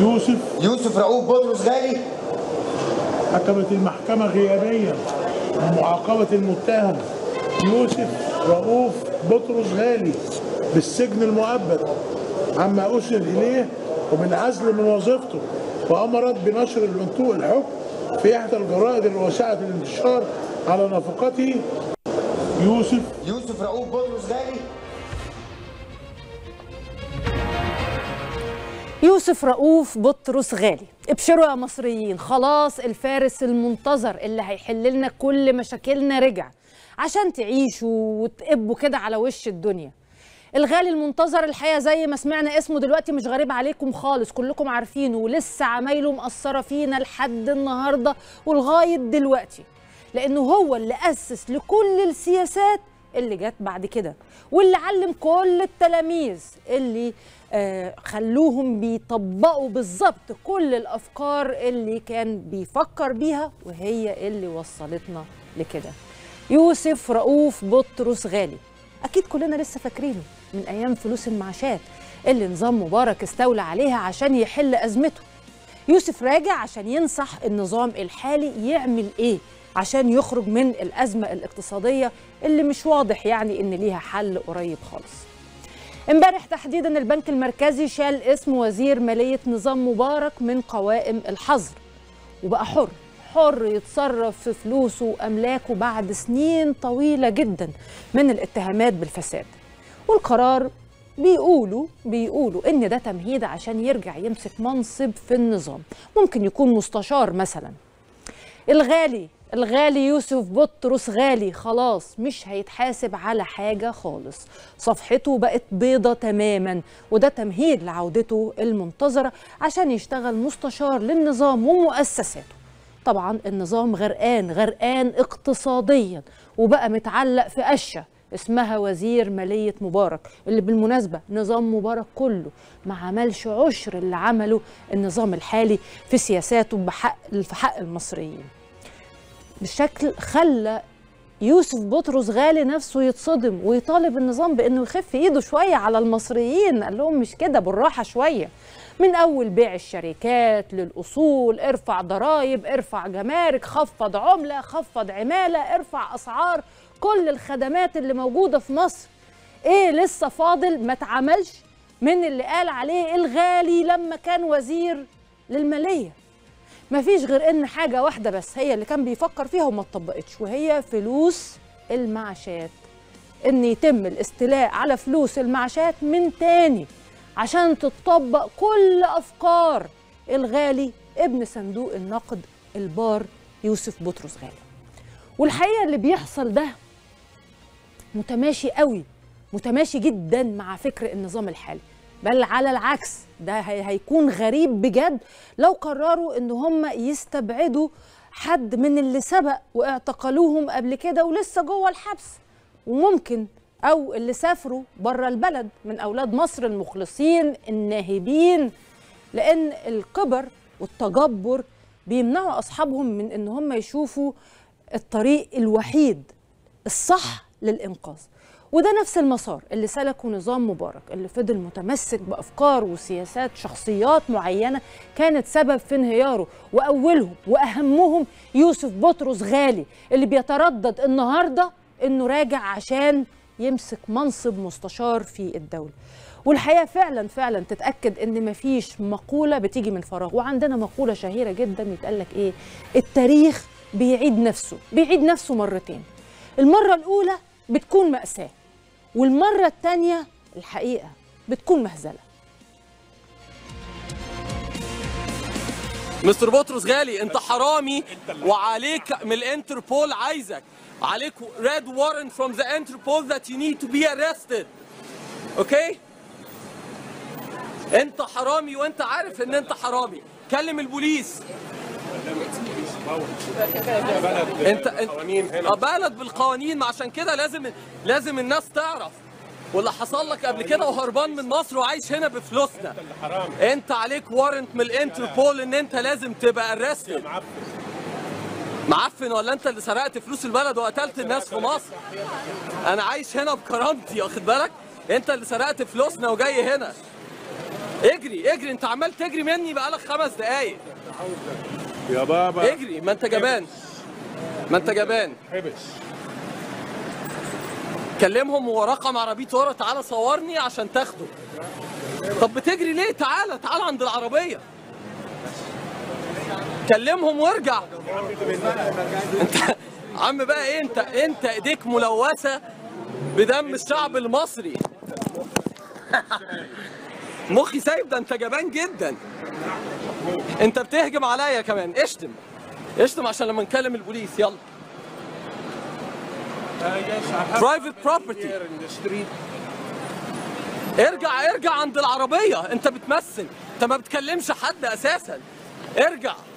يوسف يوسف رؤوف بطرس غالي حكمت المحكمة غيابيا بمعاقبة المتهم يوسف رؤوف بطرس غالي بالسجن المؤبد عما أشر إليه ومن عزل من وظيفته وأمرت بنشر المنطوق الحكم في إحدى الجرائد الواسعة الانتشار على نفقته يوسف يوسف رؤوف بطرس غالي يوسف رؤوف بطرس غالي ابشروا يا مصريين خلاص الفارس المنتظر اللي هيحل لنا كل مشاكلنا رجع عشان تعيشوا وتقبوا كده على وش الدنيا الغالي المنتظر الحقيقه زي ما سمعنا اسمه دلوقتي مش غريب عليكم خالص كلكم عارفينه ولسه عمايله مأثره فينا لحد النهارده ولغايه دلوقتي لانه هو اللي اسس لكل السياسات اللي جت بعد كده واللي علم كل التلاميذ اللي آه خلوهم بيطبقوا بالظبط كل الافكار اللي كان بيفكر بيها وهي اللي وصلتنا لكده يوسف رؤوف بطرس غالي اكيد كلنا لسه فاكرينه من ايام فلوس المعاشات اللي نظام مبارك استولى عليها عشان يحل ازمته يوسف راجع عشان ينصح النظام الحالي يعمل ايه عشان يخرج من الازمه الاقتصاديه اللي مش واضح يعني ان ليها حل قريب خالص امبارح تحديدا البنك المركزي شال اسم وزير ماليه نظام مبارك من قوائم الحظر وبقى حر حر يتصرف في فلوسه واملاكه بعد سنين طويله جدا من الاتهامات بالفساد والقرار بيقولوا بيقولوا ان ده تمهيد عشان يرجع يمسك منصب في النظام ممكن يكون مستشار مثلا الغالي الغالي يوسف بطرس غالي خلاص مش هيتحاسب على حاجة خالص صفحته بقت بيضة تماما وده تمهيد لعودته المنتظرة عشان يشتغل مستشار للنظام ومؤسساته طبعا النظام غرقان غرقان اقتصاديا وبقى متعلق في قشة اسمها وزير مالية مبارك اللي بالمناسبة نظام مبارك كله ما عملش عشر اللي عمله النظام الحالي في سياساته بحق في حق المصريين بشكل خلى يوسف بطرس غالي نفسه يتصدم ويطالب النظام بانه يخف ايده شويه على المصريين قال لهم مش كده بالراحه شويه من اول بيع الشركات للاصول ارفع ضرائب ارفع جمارك خفض عمله خفض عماله ارفع اسعار كل الخدمات اللي موجوده في مصر ايه لسه فاضل ما اتعملش من اللي قال عليه الغالي لما كان وزير للماليه مفيش غير ان حاجه واحده بس هي اللي كان بيفكر فيها وما اتطبقتش وهي فلوس المعاشات ان يتم الاستيلاء على فلوس المعاشات من تاني عشان تتطبق كل افكار الغالي ابن صندوق النقد البار يوسف بطرس غالي والحقيقه اللي بيحصل ده متماشي قوي متماشي جدا مع فكر النظام الحالي بل على العكس ده هيكون غريب بجد لو قرروا ان هم يستبعدوا حد من اللي سبق واعتقلوهم قبل كده ولسه جوه الحبس وممكن او اللي سافروا بره البلد من اولاد مصر المخلصين الناهبين لان الكبر والتجبر بيمنعوا اصحابهم من ان هم يشوفوا الطريق الوحيد الصح للانقاذ وده نفس المسار اللي سلكه نظام مبارك اللي فضل متمسك بافكار وسياسات شخصيات معينه كانت سبب في انهياره واولهم واهمهم يوسف بطرس غالي اللي بيتردد النهارده انه راجع عشان يمسك منصب مستشار في الدوله والحقيقه فعلا فعلا تتاكد ان مفيش مقوله بتيجي من فراغ وعندنا مقوله شهيره جدا يتقال لك ايه التاريخ بيعيد نفسه بيعيد نفسه مرتين المره الاولى بتكون ماساه والمرة التانية الحقيقة بتكون مهزلة مستر بطرس غالي انت حرامي وعليك من الانتربول عايزك عليك red warrant from the Interpol that you need to be arrested اوكي انت حرامي وانت عارف ان انت حرامي كلم البوليس انت انت آه، بلد بالقوانين ما عشان كده لازم لازم الناس تعرف واللي حصل لك قبل كده وهربان من مصر وعايش هنا بفلوسنا انت عليك وارنت من الانتربول ان انت لازم تبقى ارستد معفن ولا انت اللي سرقت فلوس البلد وقتلت الناس في مصر انا عايش هنا بكرامتي واخد بالك انت اللي سرقت فلوسنا وجاي هنا اجري اجري انت عمال تجري مني بقالك خمس دقايق يا بابا اجري ما انت جبان ما انت جبان حبس كلمهم هو رقم عربية ورا تعالى صورني عشان تاخده طب بتجري ليه تعالى تعالى عند العربية كلمهم وارجع انت عم بقى ايه انت انت ايديك ملوثة بدم الشعب المصري مخي سايب ده انت جبان جدا انت بتهجم عليا كمان اشتم اشتم عشان لما نكلم البوليس يلا برايفت بروبرتي ارجع ارجع عند العربية انت بتمثل انت ما بتكلمش حد اساسا ارجع